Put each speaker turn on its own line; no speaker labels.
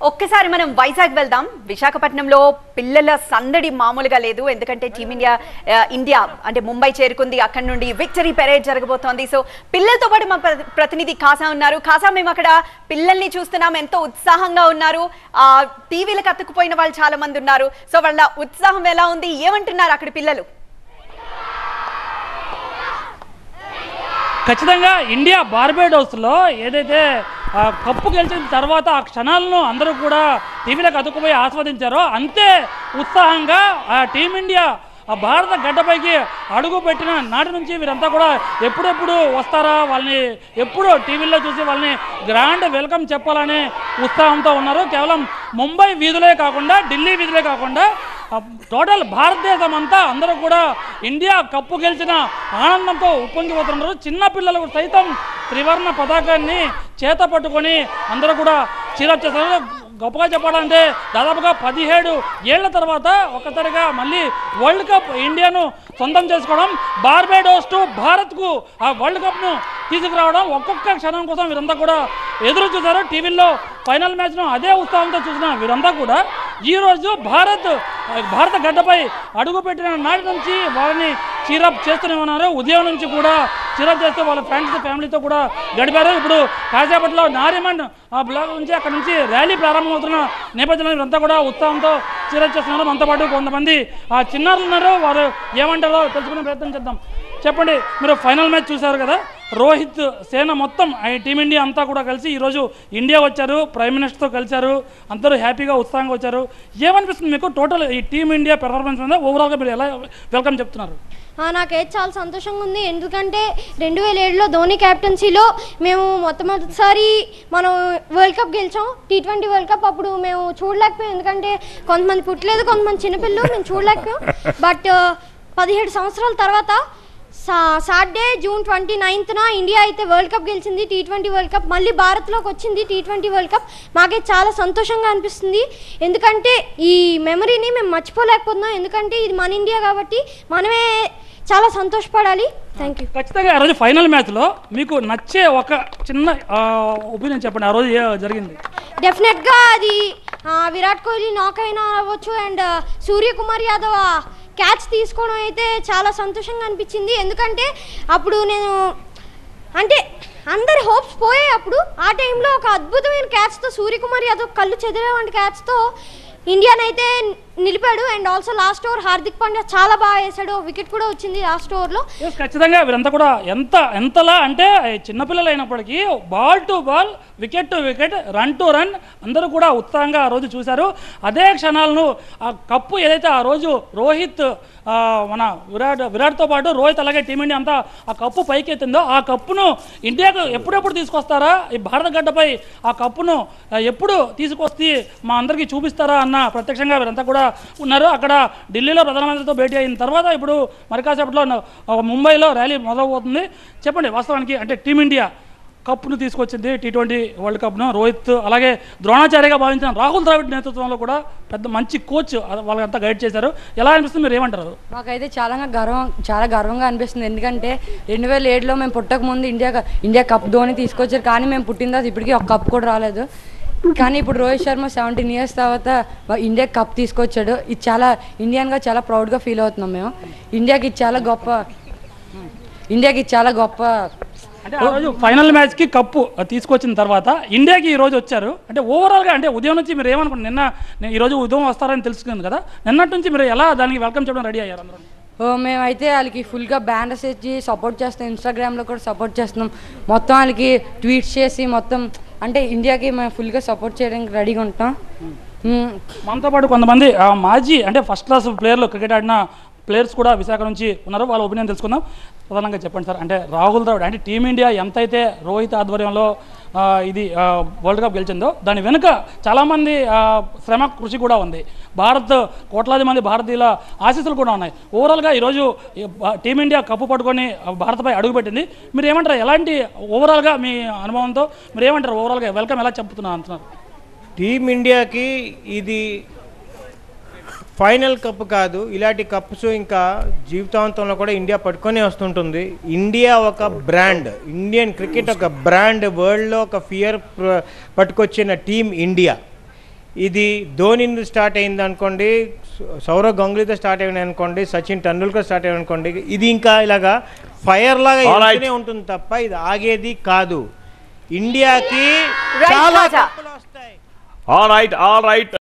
ఒక్కసారి మనం వైజాగ్ వెళ్దాం విశాఖపట్నంలో పిల్లల సందడి మామూలుగా లేదు ఎందుకంటే టీమిండియా ఆ, ఇండియా అంటే ముంబై చేరుకుంది అక్కడి నుండి విక్టరీ పెరేడ్ జరగబోతోంది సో పిల్లలతో పాటు మా ప్ర- ప్రతినిధి కాసా ఉన్నారు కాసా మేము అక్కడ పిల్లల్ని చూస్తున్నాం ఎంతో ఉత్సాహంగా ఉన్నారు ఆ టీవీలకు అతుక్కుపోయిన వాళ్ళు చాలా మంది ఉన్నారు సో వాళ్ళ ఉత్సాహం ఎలా ఉంది ఏమంటున్నారు అక్కడ పిల్లలు
ఖచ్చితంగా ఇండియా బార్బేడోస్లో ఏదైతే ఆ, కప్పు గెలిచిన తర్వాత ఆ క్షణాలను అందరూ కూడా టీవీలకు అతుక్కుపోయి ఆస్వాదించారో అంతే ఉత్సాహంగా ఆ టీమిండియా ఆ భారత గడ్డపైకి అడుగు పెట్టిన నాటి నుంచి వీరంతా కూడా ఎప్పుడెప్పుడు వస్తారా వాళ్ళని ఎప్పుడు టీవీల్లో చూసి వాళ్ళని గ్రాండ్ వెల్కమ్ చెప్పాలనే ఉత్సాహంతో ఉన్నారు కేవలం ముంబై వీధులే కాకుండా ఢిల్లీ వీధులే కాకుండా ఆ, టోటల్ భారతదేశం అంతా అందరూ కూడా ఇండియా కప్పు గెలిచిన ఆనందంతో ఉప్పొంగిపోతున్నారు చిన్న పిల్లలకు సైతం త్రివర్ణ పతాకాన్ని చేత పట్టుకొని అందరూ కూడా చీరప్ చేస్తారు గొప్పగా చెప్పాలంటే దాదాపుగా పదిహేడు ఏళ్ల తర్వాత ఒక్కసారిగా మళ్ళీ వరల్డ్ కప్ ఇండియాను సొంతం చేసుకోవడం బార్బేడోస్ టు భారత్కు ఆ వరల్డ్ కప్ను తీసుకురావడం ఒక్కొక్క క్షణం కోసం వీరంతా కూడా ఎదురు చూశారు టీవీల్లో ఫైనల్ మ్యాచ్ను అదే ఉత్సాహంతో చూసిన వీరంతా కూడా ఈరోజు భారత్ భారత గడ్డపై అడుగుపెట్టిన నాటి నుంచి వారిని చీరప్ చేస్తూనే ఉన్నారు ఉదయం నుంచి కూడా చీరప్ చేస్తూ వాళ్ళ ఫ్రెండ్స్ ఫ్యామిలీతో కూడా గడిపారు ఇప్పుడు కాసేపట్లో నారిమన్ ఆ బ్లాక్ నుంచి అక్కడ నుంచి ర్యాలీ ప్రారంభమవుతున్న నేపథ్యంలో వీరంతా కూడా ఉత్సాహంతో చీరప్ చేస్తున్నారు మనతో పాటు కొంతమంది ఆ చిన్నారులు ఉన్నారు వారు ఏమంటారో తెలుసుకునే ప్రయత్నం చేద్దాం చెప్పండి మీరు ఫైనల్ మ్యాచ్ చూశారు కదా రోహిత్ సేన మొత్తం ఈ టీమిండియా అంతా కూడా కలిసి ఈరోజు ఇండియా వచ్చారు ప్రైమ్ మినిస్టర్తో కలిశారు అందరూ హ్యాపీగా ఉత్సాహంగా వచ్చారు ఏమనిపిస్తుంది మీకు టోటల్ ఈ టీమిండియా పెర్ఫార్మెన్స్ మీద ఓవరాల్గా మీరు ఎలా వెల్కమ్ చెప్తున్నారు
ఆ, నాకైతే చాలా సంతోషంగా ఉంది ఎందుకంటే రెండు వేల ఏడులో ధోని క్యాప్టెన్సీలో మేము మొట్టమొదటిసారి మనం వరల్డ్ కప్ గెలిచాం టీ ట్వంటీ వరల్డ్ కప్ అప్పుడు మేము చూడలేకపోయాం ఎందుకంటే కొంతమంది పుట్టలేదు కొంతమంది చిన్నపిల్లలు మేము చూడలేకపోయాం బట్ పదిహేడు సంవత్సరాల తర్వాత సా సాటర్డే జూన్ ట్వంటీ నైన్త్న ఇండియా అయితే వరల్డ్ కప్ గెలిచింది టీ ట్వంటీ వరల్డ్ కప్ మళ్ళీ భారత్లోకి వచ్చింది టీ ట్వంటీ వరల్డ్ కప్ మాకైతే చాలా సంతోషంగా అనిపిస్తుంది ఎందుకంటే ఈ మెమరీని మేము మర్చిపోలేకపోతున్నాం ఎందుకంటే ఇది మన ఇండియా కాబట్టి మనమే చాలా సంతోషపడాలి థ్యాంక్ యూ
ఖచ్చితంగా ఆ రోజు ఫైనల్ మ్యాచ్లో మీకు నచ్చే ఒక చిన్న ఒపీనియన్ చెప్పండి ఆ రోజు ఏ జరిగింది
డెఫినెట్గా అది ఆ, విరాట్ కోహ్లీ నాక్ అయినా అవ్వచ్చు అండ్ సూర్యకుమార్ యాదవ్ క్యాచ్ తీసుకోవడం అయితే చాలా సంతోషంగా అనిపించింది ఎందుకంటే అప్పుడు నేను అంటే అందరి హోప్స్ పోయాయి అప్పుడు ఆ టైంలో ఒక అద్భుతమైన క్యాచ్తో సూర్యకుమార్ యాదవ్ కళ్ళు చెదిరే వంటి క్యాచ్తో ఇండియానైతే నిలిపాడు and also last over Hardik Pandya చాలా బాగా వేశాడు వికెట్ కూడా వచ్చింది లాస్ట్ ఓవర్లో
Yes, ఖచ్చితంగా వీరంతా కూడా ఎంత ఎంతలా అంటే చిన్నపిల్లలు అయినప్పటికీ ball to ball wicket to wicket run to run అందరూ కూడా ఉత్సాహంగా ఆ రోజు చూశారు అదే క్షణాలను ఆ కప్పు ఏదైతే ఆ రోజు రోహిత్ ఆ, మన విరాట్ విరాట్తో పాటు రోహిత్ అలాగే టీమిండియా అంతా ఆ కప్పు పైకెత్తిందో ఆ కప్పును ఇండియాకు ఎప్పుడెప్పుడు తీసుకొస్తారా ఈ భారత గడ్డపై ఆ కప్పును ఆ, ఎప్పుడు తీసుకొస్తే మా అందరికీ చూపిస్తారా అన్న ప్రత్యక్షంగా వీరంతా కూడా ఉన్నారు అక్కడ ఢిల్లీలో ప్రధానమంత్రితో భేటీ అయిన తర్వాత ఇప్పుడు మరి కాసేపట్లో ఆ, ముంబైలో ర్యాలీ మొదలవుతుంది చెప్పండి వాస్తవానికి అంటే టీమిండియా కప్ను తీసుకొచ్చింది టీ ట్వంటీ వరల్డ్ కప్ను రోహిత్ అలాగే ద్రోణాచార్యగా భావించిన రాహుల్ ద్రావిడ్ నేతృత్వంలో కూడా పెద్ద మంచి కోచ్ వాళ్ళంతా గైడ్ చేశారు ఎలా అనిపిస్తుంది మీరు ఏమంటారు
మాకైతే చాలా గర్వం చాలా గర్వంగా అనిపిస్తుంది ఎందుకంటే రెండు వేల ఏడులో మేము పుట్టక ముందు ఇండియా ఇండియా కప్ ధోని తీసుకొచ్చారు కానీ మేము పుట్టిన తర్వాత ఇప్పటికీ ఒక కప్ కూడా రాలేదు కానీ ఇప్పుడు రోహిత్ శర్మ సెవెంటీన్ ఇయర్స్ తర్వాత ఇండియా కప్ తీసుకొచ్చాడు ఇది చాలా ఇండియన్గా చాలా ప్రౌడ్గా ఫీల్ అవుతున్నాం మేము ఇండియాకి ఇది చాలా గొప్ప ఇండియాకి ఇది చాలా గొప్ప
అంటే ఆ రోజు ఫైనల్ మ్యాచ్కి కప్పు తీసుకొచ్చిన తర్వాత ఇండియాకి ఈ రోజు వచ్చారు అంటే ఓవరాల్గా అంటే ఉదయం నుంచి మీరు ఏమనుకుంటారు నిన్న నేను ఈ రోజు ఉదయం వస్తారని తెలుసుకుంది కదా నిన్నటి నుంచి మీరు ఎలా దానికి వెల్కమ్ చేయడం రెడీ అయ్యారు అందరూ
ఓ, మేమైతే వాళ్ళకి ఫుల్గా బ్యానర్స్ ఇచ్చి సపోర్ట్ చేస్తాం ఇన్స్టాగ్రామ్లో కూడా సపోర్ట్ చేస్తున్నాం మొత్తం వాళ్ళకి ట్వీట్స్ చేసి మొత్తం అంటే ఇండియాకి మేము ఫుల్గా సపోర్ట్ చేయడానికి రెడీగా ఉంటాం మ్మ్.
మనతో పాటు కొంతమంది ఆ, మాజీ అంటే ఫస్ట్ క్లాస్ ప్లేయర్లు క్రికెట్ ఆడిన ప్లేయర్స్ కూడా విశాఖ నుంచి ఉన్నారు వాళ్ళ ఒపీనియన్ తెలుసుకుందాం ప్రధానంగా చెప్పండి సార్ అంటే రాహుల్ ద్రావిడ్ అంటే టీమిండియా ఎంతైతే రోహిత్ ఆధ్వర్యంలో ఆ, ఇది ఆ, వరల్డ్ కప్ గెలిచిందో దాని వెనుక చాలామంది ఆ, శ్రమ కృషి కూడా ఉంది భారత్ కోట్లాది మంది భారతీయుల ఆశీస్సులు కూడా ఉన్నాయి ఓవరాల్గా ఈరోజు ఈ బా- టీమిండియా కప్పు పట్టుకొని ఆ, భారత్పై అడుగుపెట్టింది మీరు ఏమంటారు ఎలాంటి ఓవరాల్గా మీ అనుభవంతో మీరు ఏమంటారు ఓవరాల్గా వెల్కమ్ ఎలా చెప్తున్నారు అంటున్నారు
టీమిండియాకి ఇది ఫైనల్ కప్ కాదు ఇలాంటి కప్స్ ఇంకా జీవితాంతంలో కూడా ఇండియా పట్టుకొని వస్తుంటుంది ఇండియా ఒక బ్రాండ్ ఇండియన్ క్రికెట్ ఒక బ్రాండ్ వరల్డ్లో ఒక ఫియర్ పట్టుకొచ్చిన టీం ఇండియా ఇది ధోని స్టార్ట్ అయింది అనుకోండి సౌరవ్ గంగులీతో స్టార్ట్ అయింది అనుకోండి సచిన్ టెండూల్కర్ స్టార్ట్ అయింది అనుకోండి ఇది ఇంకా ఇలాగా ఫైర్ లాగా
All right.
వెళ్తూనే ఉంటుంది తప్ప ఇది ఆగేది కాదు ఇండియాకి
Right,
చాలా
రాజా.
కప్పులు వస్తాయి
ఆల్ రైట్ ఆల్ రైట్